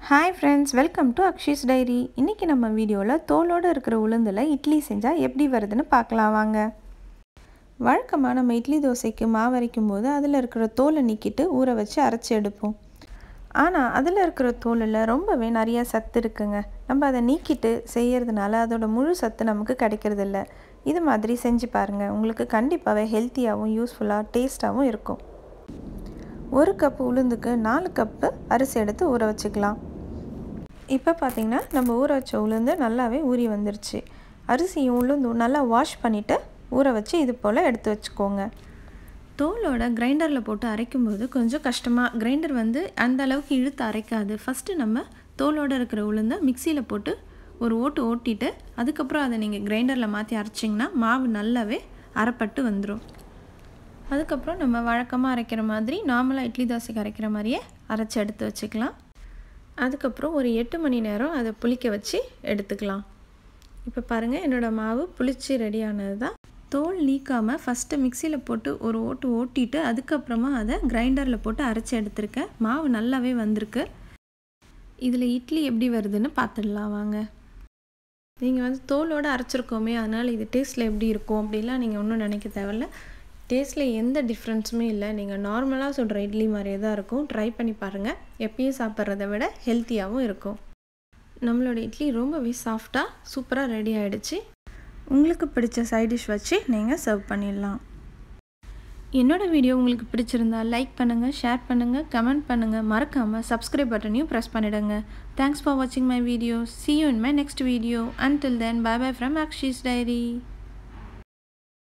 hi friends welcome to Akshi's diary இன்றைக்கி நம்ம வீடியோவில் தோலோடு இருக்கிற உளுந்தில் இட்லி செஞ்சால் எப்படி வருதுன்னு பார்க்கலாம் வாங்க வழக்கமாக நம்ம இட்லி தோசைக்கு மாவு அரைக்கும் போது அதில் இருக்கிற தோலை நீக்கிட்டு ஊற வச்சு அரைச்சி எடுப்போம் ஆனால் அதில் இருக்கிற தோலில் ரொம்பவே நிறைய சத்து இருக்குங்க நம்ம அதை நீக்கிட்டு செய்கிறதுனால அதோட முழு சத்து நமக்கு கிடைக்கிறதில்ல இது மாதிரி செஞ்சு பாருங்கள் உங்களுக்கு கண்டிப்பாகவே ஹெல்த்தியாகவும் யூஸ்ஃபுல்லாக டேஸ்ட்டாகவும் இருக்கும் ஒரு கப்பு உளுந்துக்கு நாலு கப்பு அரிசி எடுத்து ஊற வச்சுக்கலாம் இப்போ பார்த்திங்கன்னா நம்ம ஊற வச்ச உளுந்து நல்லாவே ஊறி வந்துருச்சு அரிசியும் உளுந்தும் நல்லா வாஷ் பண்ணிவிட்டு ஊற வச்சு இது போல் எடுத்து வச்சுக்கோங்க தோலோட கிரைண்டரில் போட்டு அரைக்கும்போது கொஞ்சம் கஷ்டமாக கிரைண்டர் வந்து அந்த அளவுக்கு இழுத்து அரைக்காது ஃபஸ்ட்டு நம்ம தோலோடு இருக்கிற உளுந்தை மிக்சியில் போட்டு ஒரு ஓட்டு ஓட்டிட்டு அதுக்கப்புறம் அதை நீங்கள் கிரைண்டரில் மாற்றி அரைச்சிங்கன்னா மாவு நல்லாவே அரைப்பட்டு வந்துடும் அதுக்கப்புறம் நம்ம வழக்கமாக அரைக்கிற மாதிரி நார்மலாக இட்லி தோசைக்கு அரைக்கிற மாதிரியே அரைச்சி எடுத்து வச்சுக்கலாம் அதுக்கப்புறம் ஒரு எட்டு மணி நேரம் அதை புளிக்க வச்சு எடுத்துக்கலாம் இப்போ பாருங்கள் என்னோடய மாவு புளிச்சு ரெடியானது தான் தோல் நீக்காமல் ஃபஸ்ட்டு மிக்சியில் போட்டு ஒரு ஓட்டு ஓட்டிட்டு அதுக்கப்புறமா அதை கிரைண்டரில் போட்டு அரைச்சி எடுத்திருக்கேன் மாவு நல்லாவே வந்திருக்கு இதில் இட்லி எப்படி வருதுன்னு பார்த்துடலாம் வாங்க நீங்கள் வந்து தோலோடு அரைச்சிருக்கோமே அதனால் இது டேஸ்ட்டில் எப்படி இருக்கும் அப்படிலாம் நீங்கள் ஒன்றும் நினைக்க தேவையில்ல டேஸ்ட்டில் எந்த டிஃப்ரென்ஸுமே இல்லை நீங்கள் நார்மலாக சொல்கிற இட்லி மாதிரியே தான் இருக்கும் ட்ரை பண்ணி பாருங்கள் எப்பயும் சாப்பிட்றத விட ஹெல்த்தியாகவும் இருக்கும் நம்மளோட இட்லி ரொம்பவே சாஃப்டாக சூப்பராக ரெடி ஆகிடுச்சு உங்களுக்கு பிடிச்ச சைட் டிஷ் வச்சு நீங்கள் சர்வ் பண்ணிடலாம் என்னோடய வீடியோ உங்களுக்கு பிடிச்சிருந்தா லைக் பண்ணுங்கள் ஷேர் பண்ணுங்கள் கமெண்ட் பண்ணுங்கள் மறக்காமல் சப்ஸ்கிரைப் பட்டனையும் ப்ரெஸ் பண்ணிவிடுங்க தேங்க்ஸ் ஃபார் வாட்சிங் my video see you in my next video until then bye bye from Akshi's diary